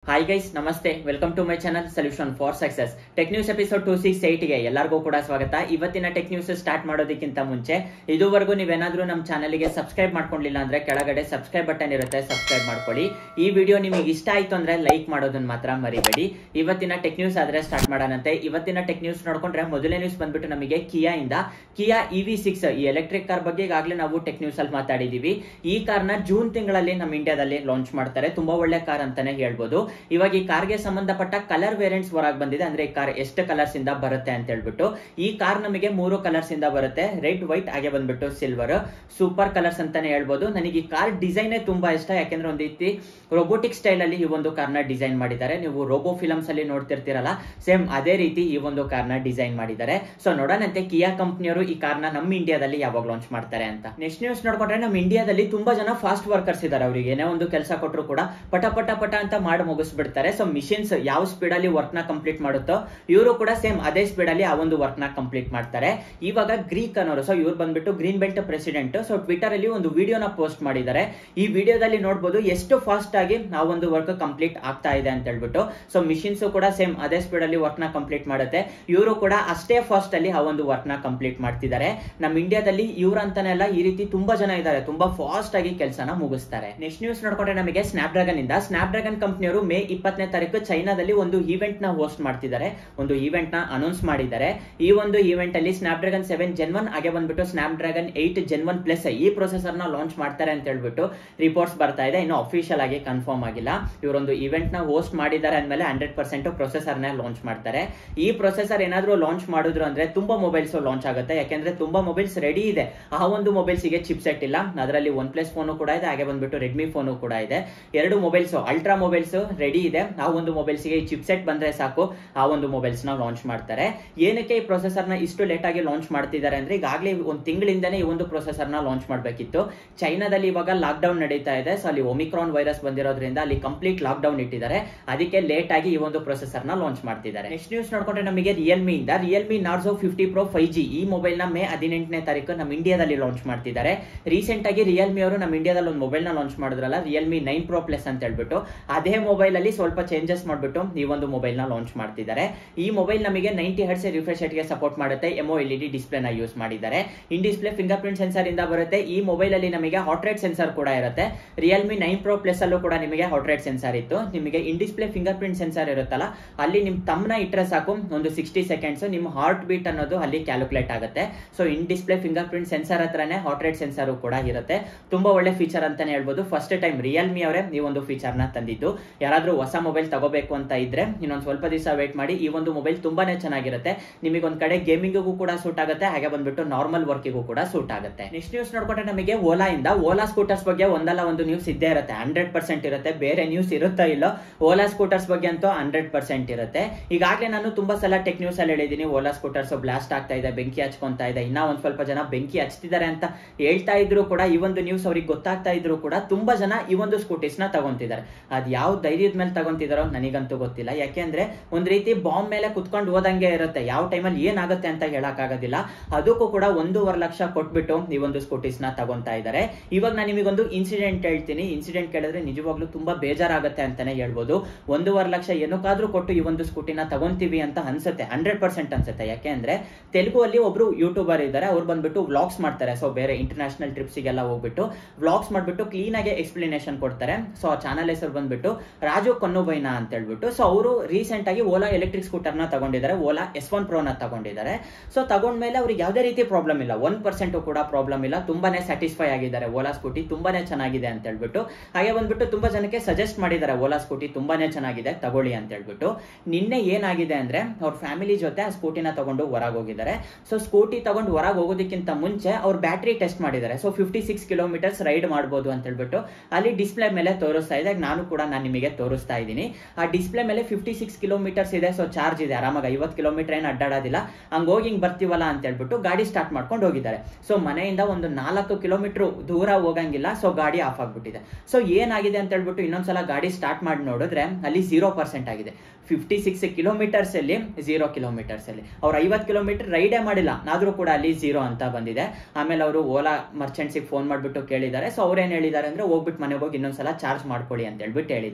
hi guys ನಮಸ್ತೆ welcome to my channel solution for success tech news episode two six ಗೆ ಎಲ್ಲರಿಗೂ ಕೂಡ ಸ್ವಾಗತ ಇವತ್ತಿನ ಟೆಕ್ ನ್ಯೂಸ್ ಸ್ಟಾರ್ಟ್ ಮಾಡೋದಕ್ಕಿಂತ ಮುಂಚೆ ಇದುವರೆಗೂ ನೀವೇನಾದ್ರೂ ನಮ್ಮ ಚಾನಲ್ಗೆ ಸಬ್ಸ್ಕ್ರೈಬ್ ಮಾಡ್ಕೊಂಡಿಲ್ಲ ಅಂದ್ರೆ ಕೆಳಗಡೆ ಸಬ್ಸ್ಕ್ರೈಬ್ ಬಟನ್ ಇರುತ್ತೆ ಸಬ್ಸ್ಕ್ರೈಬ್ ಮಾಡ್ಕೊಳ್ಳಿ ಈ ವಿಡಿಯೋ ನಿಮಗೆ ಇಷ್ಟ ಆಯ್ತು ಅಂದ್ರೆ ಲೈಕ್ ಮಾಡೋದನ್ನ ಮಾತ್ರ ಮರಿಬೇಡಿ ಇವತ್ತಿನ ಟೆಕ್ ನ್ಯೂಸ್ ಆದ್ರೆ ಸ್ಟಾರ್ಟ್ ಮಾಡೋಣಂತೆ ಇವತ್ತಿನ ಟೆಕ್ ನ್ಯೂಸ್ ನೋಡ್ಕೊಂಡ್ರೆ ಮೊದಲನೇ ನ್ಯೂಸ್ ಬಂದ್ಬಿಟ್ಟು ನಮಗೆ ಕಿಯಾ ಇಂದ ಕಿಯಾ ಇ ವಿ ಸಿಕ್ಸ್ ಈ ಎಲೆಕ್ಟ್ರಿಕ್ ಕಾರ್ ಬಗ್ಗೆ ಈಗಾಗಲೇ ನಾವು ಟೆಕ್ ನ್ಯೂಸ್ ಅಲ್ಲಿ ಮಾತಾಡಿದೀವಿ ಈ ಕಾರ್ನ ಜೂನ್ ತಿಂಗಳಲ್ಲಿ ನಮ್ಮ ಇಂಡಿಯಾದಲ್ಲಿ ಲಾಂಚ್ ಮಾಡ್ತಾರೆ ತುಂಬಾ ಒಳ್ಳೆ ಕಾರ್ ಅಂತಾನೆ ಹೇಳ್ಬೋದು ಇವಾಗ ಈ ಕಾರ್ಗೆ ಸಂಬಂಧಪಟ್ಟ ಕಲರ್ ವೇರಿಯಂಟ್ಸ್ ಹೊರಗೆ ಬಂದಿದೆ ಅಂದ್ರೆ ಈ ಕಾರ್ ಎಷ್ಟು ಕಲರ್ಸ್ ಇಂದ ಬರುತ್ತೆ ಅಂತ ಹೇಳ್ಬಿಟ್ಟು ಈ ಕಾರ್ ನಮಗೆ ಮೂರು ಕಲರ್ಸ್ ಇಂದ ಬರುತ್ತೆ ರೆಡ್ ವೈಟ್ ಹಾಗೆ ಬಂದ್ಬಿಟ್ಟು ಸಿಲ್ವರ್ ಸೂಪರ್ ಕಲರ್ಸ್ ಅಂತಾನೆ ಹೇಳ್ಬೋದು ನನಗೆ ಈ ಕಾರ್ ಡಿಸೈನ್ ತುಂಬಾ ಇಷ್ಟ ಯಾಕೆಂದ್ರೆ ಒಂದು ರೀತಿ ರೋಬೋಟಿಕ್ ಸ್ಟೈಲ್ ಅಲ್ಲಿ ಈ ಒಂದು ಕಾರ್ನ ಡಿಸೈನ್ ಮಾಡಿದ್ದಾರೆ ನೀವು ರೋಬೋ ಫಿಲಮ್ಸ್ ಅಲ್ಲಿ ನೋಡ್ತಿರ್ತೀರಲ್ಲ ಸೇಮ್ ಅದೇ ರೀತಿ ಈ ಒಂದು ಕಾರ್ನ ಡಿಸೈನ್ ಮಾಡಿದ್ದಾರೆ ಸೊ ನೋಡೋಣಂತೆ ಕಿಯಾ ಕಂಪ್ನಿಯವರು ಈ ಕಾರ್ನ ನಮ್ಮ ಇಂಡಿಯಾದಲ್ಲಿ ಯಾವಾಗ ಲಾಂಚ್ ಮಾಡ್ತಾರೆ ಅಂತ ನೆಕ್ಸ್ಟ್ ನ್ಯೂಸ್ ನೋಡ್ಕೊಂಡ್ರೆ ನಮ್ಮ ಇಂಡಿಯಾದಲ್ಲಿ ತುಂಬಾ ಜನ ಫಾಸ್ಟ್ ವರ್ಕರ್ಸ್ ಇದ್ದಾರೆ ಅವರಿಗೆ ಏನೇ ಒಂದು ಕೆಲಸ ಕೊಟ್ಟರು ಕೂಡ ಪಟ ಪಟ ಪಟ ಅಂತ ಮಾಡಿ ಮುಗಿಸ್ಬಿಡ್ತಾರೆ ಸೊ ಮಿಷಿನ್ಸ್ ಯಾವ ಸ್ಪೀಡ್ ಅಲ್ಲಿ ವರ್ಕ್ ನ ಕಂಪ್ಲೀಟ್ ಮಾಡುತ್ತೋ ಇವರು ಕೂಡ ಸೇಮ್ ಅದೇ ಸ್ಪೀಡ್ ಅಲ್ಲಿ ಆ ಒಂದು ವರ್ಕ್ ನ ಕಂಪ್ಲೀಟ್ ಮಾಡ್ತಾರೆ ಇವಾಗ ಗ್ರೀಕ್ ಅನ್ನೋರು ಸೊ ಇವ್ರು ಬಂದ್ಬಿಟ್ಟು green belt president so Twitter ಅಲ್ಲಿ ಒಂದು ವಿಡಿಯೋನ ಪೋಸ್ಟ್ ಮಾಡಿದ್ದಾರೆ ಈ ವಿಡಿಯೋದಲ್ಲಿ ನೋಡಬಹುದು ಎಷ್ಟು ಫಾಸ್ಟ್ ಆಗಿ ಆ ಒಂದು ವರ್ಕ್ ಕಂಪ್ಲೀಟ್ ಆಗ್ತಾ ಇದೆ ಅಂತ ಹೇಳ್ಬಿಟ್ಟು ಸೊ ಮಿಷಿನ್ಸ್ ಕೂಡ ಸೇಮ್ ಅದೇ ಸ್ಪೀಡ್ ಅಲ್ಲಿ ವರ್ಕ್ ನ ಕಂಪ್ಲೀಟ್ ಮಾಡುತ್ತೆ ಇವರು ಕೂಡ ಅಷ್ಟೇ ಫಾಸ್ಟ್ ಅಲ್ಲಿ ಆ ಒಂದು ವರ್ಕ್ ನ ಕಂಪ್ಲೀಟ್ ಮಾಡ್ತಿದ್ದಾರೆ ನಮ್ಮ ಇಂಡಿಯಾದಲ್ಲಿ ಇವ್ರು ಅಂತಾನೆ ಅಲ್ಲ ಈ ರೀತಿ ತುಂಬಾ ಜನ ಇದ್ದಾರೆ ತುಂಬಾ ಫಾಸ್ಟ್ ಆಗಿ ಕೆಲಸನ ಮುಗಿಸ್ತಾರೆ ನೆಕ್ಸ್ಟ್ ನ್ಯೂಸ್ ನೋಡ್ಕೊಂಡ್ರೆ ನಮಗೆ ಸ್ನಾಪ್ ಡ್ರಾಗನ್ ಇಂದ ಸ್ನಾಪ್ ಡ್ರಾಗನ್ ಕಂಪ್ನಿಯವರು ಮೇ ಇಪ್ಪತ್ತನೇ ತಾರೀಕು ಚೈನಾದಲ್ಲಿ ಒಂದು ಈವೆಂಟ್ ನ ಹೋಸ್ಟ್ ಮಾಡ್ತಿದ್ದಾರೆ ಒಂದು ಈವೆಂಟ್ ನ ಅನೌನ್ಸ್ ಮಾಡಿದ್ದಾರೆ ಈ ಒಂದು ಈವೆಂಟ್ ಅಲ್ಲಿ Snapdragon seven gen one ಹಾಗೆ ಬಂದ್ಬಿಟ್ಟು Snapdragon eight gen one plus ಈ ಪ್ರೊಸೆಸರ್ ನ ಲಾಂಚ್ ಮಾಡ್ತಾರೆ ಅಂತ ಹೇಳ್ಬಿಟ್ಟು ರಿಪೋರ್ಟ್ಸ್ ಬರ್ತಾ ಇದೆ ಇನ್ನು ಅಫಿಷಿಯಲ್ ಆಗಿ ಕನ್ಫರ್ಮ್ ಆಗಿಲ್ಲ ಇವರೊಂದು ಇವೆಂಟ್ ನ ಹೋಸ್ಟ್ ಮಾಡಿದ್ದಾರೆ ಅಂದ್ಮೇಲೆ ಹಂಡ್ರೆಡ್ ಪರ್ಸೆಂಟ್ ಪ್ರೊಸೆಸರ್ ನ ಲಾಂಚ್ ಮಾಡ್ತಾರೆ ಈ ಪ್ರೊಸೆಸರ್ ಏನಾದ್ರು ಲಾಂಚ್ ಮಾಡಿದ್ರು ಅಂದ್ರೆ ತುಂಬಾ ಮೊಬೈಲ್ಸ್ ಲಾಂಚ್ ಆಗುತ್ತೆ ಯಾಕೆಂದ್ರೆ ತುಂಬಾ ಮೊಬೈಲ್ಸ್ ರೆಡಿ ಇದೆ ಆ ಒಂದು ಮೊಬೈಲ್ಸ್ ಗೆ ಚಿಪ್ ಸೆಟ್ ಇಲ್ಲ ಅದರಲ್ಲಿ ಒನ್ ಪ್ಲಸ್ ಫೋನು ಕೂಡ ಇದೆ ಹಾಗೆ ಬಂದ್ಬಿಟ್ಟು ರೆಡ್ಮಿ ಫೋನು ಕೂಡ ಇದೆ ಎರಡು ಮೊಬೈಲ್ಸ್ ಅಲ್ಟ್ರಾ ಮೊಬೈಲ್ಸ್ ರೆಡಿ ಇದೆ ಆ ಒಂದು ಮೊಬೈಲ್ಸ್ ಗೆ ಚಿಪ್ ಸೆಟ್ ಬಂದ್ರೆ ಸಾಕು ಆ ಒಂದು ಮೊಬೈಲ್ಸ್ ನ ಲಾಂಚ್ ಮಾಡ್ತಾರೆ ಏನಕ್ಕೆ ಈ ಪ್ರೊಸೆಸರ್ ನ ಇಷ್ಟು ಲೇಟ್ ಆಗಿ ಲಾಂಚ್ ಮಾಡ್ತಿದ್ದಾರೆ ಅಂದ್ರೆ ಈಗಾಗಲೇ ಒಂದು ತಿಂಗಳಿಂದನೇ ಈ ಒಂದು ಪ್ರೊಸೆಸರ್ ನ ಲಾಂಚ್ ಮಾಡಬೇಕಿತ್ತು ಚೈನಾದಲ್ಲಿ ಇವಾಗ ಲಾಕ್ ಡೌನ್ ನಡೀತಾ ಇದೆ ಸೊ ಅಲ್ಲಿ ಒಮಿಕ್ರಾನ್ ವೈರಸ್ ಬಂದಿರೋದ್ರಿಂದ ಅಲ್ಲಿ ಕಂಪ್ಲೀಟ್ ಲಾಕ್ ಡೌನ್ ಇಟ್ಟಿದ್ದಾರೆ ಅದಕ್ಕೆ ಲೇಟ್ ಆಗಿ ಈ ಒಂದು ಪ್ರೊಸೆಸರ್ ನ ಲಾಂಚ್ ಮಾಡ್ತಿದ್ದಾರೆ ನೆಕ್ಸ್ಟ್ ನ್ಯೂಸ್ ನೋಡ್ಕೊಂಡ್ರೆ ನಮಗೆ ರಿಯಲ್ಮಿ ಇಂದ Realme Narzo fifty pro five G ಈ ಮೊಬೈಲ್ ನ ಮೇ ಹದಿನೆಂಟನೇ ತಾರೀಕು ನಮ್ಮ ಇಂಡಿಯಾದಲ್ಲಿ ಲಾಂಚ್ ಮಾಡ್ತಿದ್ದಾರೆ ರೀಸೆಂಟ್ ಆಗಿ ರಿಯಲ್ಮಿ ಅವರು ನಮ್ಮ ಇಂಡಿಯಾದಲ್ಲಿ ಒಂದು ಮೊಬೈಲ್ ನ ಲಾಂಚ್ ಮಾಡಿದ್ರಲ್ಲ ರಿಯಲ್ಮಿ ನೈನ್ ಪ್ರೋ ಪ್ಲಸ್ ಅಂತ ಹೇಳ್ಬಿಟ್ಟು ಅದೇ ಮೊಬೈಲ್ ಅಲ್ಲಿ ಸ್ವಲ್ಪ ಚೇಂಜಸ್ ಮಾಡ್ಬಿಟ್ಟು ಈ ಒಂದು ಮೊಬೈಲ್ ನ ಲಾಂಚ್ ಮಾಡ್ತಿದ್ದಾರೆ ಈ ಮೊಬೈಲ್ ನಮಗೆ ನೈಂಟಿ ಹರ್ಟ್ಸ್ ರಿಫ್ರೆಶ್ ಗೆ ಸಪೋರ್ಟ್ ಮಾಡುತ್ತೆ AMOLED display ನ ಯೂಸ್ ಮಾಡಿದ್ದಾರೆ in display fingerprint sensor ಇಂದ ಬರುತ್ತೆ ಈ ಮೊಬೈಲ್ ಅಲ್ಲಿ ನಮಗೆ ಹಾಟ್ ರೇಟ್ ಸೆನ್ಸರ್ ಕೂಡ ಇರುತ್ತೆ ರಿಯಲ್ಮಿ ನೈನ್ ಪ್ರೋ ಪ್ಲಸ್ ಅಲ್ಲೂ ಕೂಡ ನಿಮಗೆ ಹಾಟ್ ರೇಟ್ ಸೆನ್ಸರ್ ಇತ್ತು ನಿಮಗೆ in display fingerprint sensor ಇರುತ್ತಲ್ಲ ಅಲ್ಲಿ ನಿಮ್ ತಮ್ಮನ ಇಟ್ಟರೆ ಸಾಕು ಒಂದು ಸಿಕ್ಸ್ಟಿ ಸೆಕೆಂಡ್ಸ್ ನಿಮ್ಮ ಹಾರ್ಟ್ ಬೀಟ್ ಅನ್ನೋದು ಅಲ್ಲಿ ಕ್ಯಾಲ್ಕುಲೇಟ್ ಆಗುತ್ತೆ so in display fingerprint sensor ಹತ್ರನೇ ಹಾಟ್ ರೇಟ್ ಸೆನ್ಸರ್ ಕೂಡ ಇರುತ್ತೆ ತುಂಬಾ ಒಳ್ಳೆ ಫೀಚರ್ ಅಂತಾನೆ ಹೇಳ್ಬೋದು ಫಸ್ಟ್ ಟೈಮ್ ರಿಯಲ್ಮಿ ಅವರೇ ಈ ಒಂದು ಫೀಚರ್ ನ ತಂದಿದ್ದು ಯಾರಾದ್ರೂ ಹೊಸ ಮೊಬೈಲ್ ತಗೋಬೇಕು ಅಂತ ಇದ್ರೆ ಇನ್ನೊಂದು ಸ್ವಲ್ಪ ದಿವಸ ವೇಟ್ ಮಾಡಿ ಈ ಒಂದು ಮೊಬೈಲ್ ತುಂಬಾನೇ ಚೆನ್ನಾಗಿರುತ್ತೆ ನಿಮಗೆ ಒಂದ್ ಕಡೆ ಗೇಮಿಂಗಿಗೂ ಕೂಡ ಸೂಟ್ ಆಗುತ್ತೆ ಹಾಗೆ ಬಂದ್ಬಿಟ್ಟು ನಾರ್ಮಲ್ ವರ್ಕಿಗೂ ಕೂಡ ಸೂಟ್ ಆಗುತ್ತೆ ನೆಕ್ಸ್ಟ್ ನ್ಯೂಸ್ ನೋಡ್ಕೊಂಡ್ರೆ ನಮಗೆ ಓಲಾ ಇಂದ ಓಲಾ ಸ್ಕೂಟರ್ಸ್ ಬಗ್ಗೆ ಒಂದಲ್ಲ ಒಂದು ನ್ಯೂಸ್ ಇದ್ದೇ ಇರುತ್ತೆ ಹಂಡ್ರೆಡ್ ಪರ್ಸೆಂಟ್ ಇರುತ್ತೆ ಬೇರೆ ನ್ಯೂಸ್ ಇರುತ್ತೋ ಇಲ್ಲೋ ಓಲಾ ಸ್ಕೂಟರ್ಸ್ ಬಗ್ಗೆ ಅಂತೂ ಹಂಡ್ರೆಡ್ ಪರ್ಸೆಂಟ್ ಇರುತ್ತೆ ಈಗಾಗಲೇ ನಾನು ತುಂಬಾ ಸಲ ಟೆಕ್ ನ್ಯೂಸ್ ಅಲ್ಲಿ ಹೇಳಿದೀನಿ ಓಲಾ ಸ್ಕೂಟರ್ಸ್ ಬ್ಲಾಸ್ಟ್ ಆಗ್ತಾ ಇದೆ ಬೆಂಕಿ ಹಚ್ಕೊಂತಾ ಇದೆ ಇನ್ನ ಒಂದ್ ಸ್ವಲ್ಪ ಜನ ಬೆಂಕಿ ಹಚ್ತಿದ್ದಾರೆ ಅಂತ ಹೇಳ್ತಾ ಇದ್ರು ಕೂಡ ಈ ಒಂದು ನ್ಯೂಸ್ ಅವ್ರಿಗೆ ಗೊತ್ತಾಗ್ತಾ ಇದ್ರು ಕೂಡ ತುಂಬಾ ಜನ ಈ ಒಂದು ಸ್ಕೂಟೀಸ್ ನ ತಗೊಂತಿದ್ದಾರೆ ಅದ್ ಯಾವ ಧೈರ್ಯದ ಮೇಲೆ ತಗೊಂತಿದಾರೋ ನನಗಂತೂ ಗೊತ್ತಿಲ್ಲ ಯಾಕೆಂದ್ರೆ ಒಂದ್ ರೀತಿ ಬಾಂಬ್ ಮೇಲೆ ಕುತ್ಕೊಂಡು ಹೋದಂಗೆ ಇರುತ್ತೆ ಯಾವ ಟೈಮಲ್ಲಿ ಏನಾಗುತ್ತೆ ಅಂತ ಹೇಳಕ್ ಆಗೋದಿಲ್ಲ ಅದಕ್ಕೂ ಕೂಡ ಒಂದೂವರೆ ಲಕ್ಷ ಕೊಟ್ಬಿಟ್ಟು ಈ ಒಂದು ಸ್ಕೂಟೀಸ್ ನ ತಗೊಂತಾ ಇದ್ದಾರೆ ಇವಾಗ ನಾನು ನಿಮಗೊಂದು ಇನ್ಸಿಡೆಂಟ್ ಹೇಳ್ತೀನಿ ಇನ್ಸಿಡೆಂಟ್ ಕೇಳಿದ್ರೆ ನಿಜವಾಗ್ಲೂ ತುಂಬಾ ಬೇಜಾರಾಗುತ್ತೆ ಅಂತಾನೆ ಹೇಳ್ಬೋದು ಒಂದೂವರೆ ಲಕ್ಷ ಏನಕ್ಕಾದ್ರೂ ಕೊಟ್ಟು ಈ ಒಂದು ಸ್ಕೂಟಿನ ತಗೊಂತೀವಿ ಅಂತ ಅನ್ಸುತ್ತೆ ಹಂಡ್ರೆಡ್ ಪರ್ಸೆಂಟ್ ಅನ್ಸುತ್ತೆ ಯಾಕೆ ಅಂದ್ರೆ ತೆಲುಗು ಅಲ್ಲಿ ಒಬ್ರು ಯೂಟ್ಯೂಬರ್ ಇದ್ದಾರೆ ಅವ್ರು ಬಂದ್ಬಿಟ್ಟು ವ್ಲಾಗ್ಸ್ ಮಾಡ್ತಾರೆ ಸೊ ಬೇರೆ ಇಂಟರ್ನ್ಯಾಷನಲ್ ಟ್ರಿಪ್ಸಿಗೆಲ್ಲ ಹೋಗ್ಬಿಟ್ಟು ವ್ಲಾಗ್ಸ್ ಮಾಡ್ಬಿಟ್ಟು ಕ್ಲೀನ್ ಆಗಿ ಎಕ್ಸ್ಪ್ಲನೇಷನ್ ಕೊಡ್ತಾರೆ ಸೊ ಆ ಚಾನಲ್ ಹೆಸರು ಬಂದ್ಬಿಟ್ಟು ರಾಜು ಕೊನ್ನುಬೈನ ಅಂತ ಹೇಳ್ಬಿಟ್ಟು ಸೊ ಅವರು ರೀಸೆಂಟ್ ಆಗಿ ಓಲಾ ಎಲೆಕ್ಟ್ರಿಕ್ ಸ್ಕೂಟರ್ ನ ತಗೊಂಡಿದ್ದಾರೆ ಓಲಾ ಎಸ್ ಒನ್ ಪ್ರೋ ನ ತಗೊಂಡಿದ್ದಾರೆ ಸೊ ತಗೊಂಡ್ಮೇಲೆ ಅವ್ರಿಗೆ ಯಾವುದೇ ರೀತಿ ಪ್ರಾಬ್ಲಮ್ ಇಲ್ಲ ಒನ್ ಪರ್ಸೆಂಟ್ ಕೂಡ ಪ್ರಾಬ್ಲಮ್ ಇಲ್ಲ ತುಂಬಾನೇ ಸ್ಯಾಟಿಸ್ಫೈ ಆಗಿದ್ದಾರೆ ಓಲಾ ಸ್ಕೂಟಿ ತುಂಬಾನೇ ಚೆನ್ನಾಗಿದೆ ಅಂತ ಹೇಳ್ಬಿಟ್ಟು ಹಾಗೆ ಬಂದ್ಬಿಟ್ಟು ತುಂಬಾ ಜನಕ್ಕೆ ಸಜೆಸ್ಟ್ ಮಾಡಿದ್ದಾರೆ ಓಲಾ ಸ್ಕೂಟಿ ತುಂಬಾನೇ ಚೆನ್ನಾಗಿದೆ ತಗೊಳ್ಳಿ ಅಂತ ಹೇಳ್ಬಿಟ್ಟು ನಿನ್ನೆ ಏನಾಗಿದೆ ಅಂದ್ರೆ ಅವ್ರ ಫ್ಯಾಮಿಲಿ ಜೊತೆ ಆ ಸ್ಕೂಟಿನ ತಗೊಂಡು ಹೊರಗೆ ಹೋಗಿದ್ದಾರೆ ಸೊ ಸ್ಕೂಟಿ ತಗೊಂಡು ಹೊರಗೆ ಹೋಗೋದಕ್ಕಿಂತ ಮುಂಚೆ ಅವ್ರ ಬ್ಯಾಟ್ರಿ ಟೆಸ್ಟ್ ಮಾಡಿದ್ದಾರೆ so fifty six kilometres ride ಮಾಡ್ಬೋದು ಅಂತ ಹೇಳ್ಬಿಟ್ಟು ಅಲ್ಲಿ ಡಿಸ್ಪ್ಲೇ ಮೇಲೆ ತೋರಿಸ್ತಾ ಇದೆ ನಾನು ಕೂಡ ನಾನು ನಿಮಗೆ ತೋರಿಸ್ತಾ ಇದ್ದೀನಿ ಆ ಡಿಸ್ಪ್ಲೇ ಮೇಲೆ ಫಿಫ್ಟಿ ಸಿಕ್ಸ್ ಕಿಲೋಮೀಟರ್ಸ್ ಇದೆ ಸೊ ಚಾರ್ಜ್ ಇದೆ ಆರಾಮಾಗಿ ಐವತ್ತು ಕಿಲೋಮೀಟರ್ ಏನು ಅಡ್ಡಾಡೋದಿಲ್ಲ ಹಂಗೆ ಹೋಗಿ ಹಿಂಗೆ ಬರ್ತೀವಲ್ಲ ಅಂತ ಹೇಳ್ಬಿಟ್ಟು ಗಾಡಿ ಸ್ಟಾರ್ಟ್ ಮಾಡ್ಕೊಂಡು ಹೋಗಿದ್ದಾರೆ ಸೊ ಮನೆಯಿಂದ ಒಂದು ನಾಲ್ಕು ಕಿಲೋಮೀಟರ್ ದೂರ ಹೋಗಂಗಿಲ್ಲ ಸೊ ಗಾಡಿ ಆಫ್ ಆಗ್ಬಿಟ್ಟಿದೆ ಸೊ ಏನಾಗಿದೆ ಅಂತ ಹೇಳ್ಬಿಟ್ಟು ಇನ್ನೊಂದ್ಸಲ ಗಾಡಿ ಸ್ಟಾರ್ಟ್ ಮಾಡಿ ನೋಡಿದ್ರೆ ಅಲ್ಲಿ ಜೀರೋ ಪರ್ಸೆಂಟ್ ಆಗಿದೆ ಫಿಫ್ಟಿ ಸಿಕ್ಸ್ ಕಿಲೋಮೀಟರ್ಸ್ ಅಲ್ಲಿ ಜೀರೋ ಕಿಲೋಮೀಟರ್ಸ್ ಅಲ್ಲಿ ಅವ್ರು ಐವತ್ತು ಕಿಲೋಮೀಟರ್ ರೈಡೇ ಮಾಡಿಲ್ಲ ಆದ್ರೂ ಕೂಡ ಅಲ್ಲಿ ಜೀರೋ ಅಂತ ಬಂದಿದೆ ಆಮೇಲೆ ಅವರು ಓಲಾ ಮರ್ಚೆಂಟ್ಸಿಗೆ ಫೋನ್ ಮಾಡ್ಬಿಟ್ಟು ಕೇಳಿದ್ದಾರೆ ಸೊ ಅವ್ರೇನ್ ಹೇಳಿದ್ದಾರೆ ಅಂದ್ರೆ ಹೋಗ್ಬಿಟ್ಟು ಮನೆಗೆ ಹೋಗಿ ಇನ್ನೊಂದ್ಸಲ ಚಾರ್ಜ್ ಮಾಡ್ಕೊಳ್ಳಿ ಅಂತ ಹೇಳ್ಬಿಟ್ಟು ಹೇಳಿದ್ದಾರೆ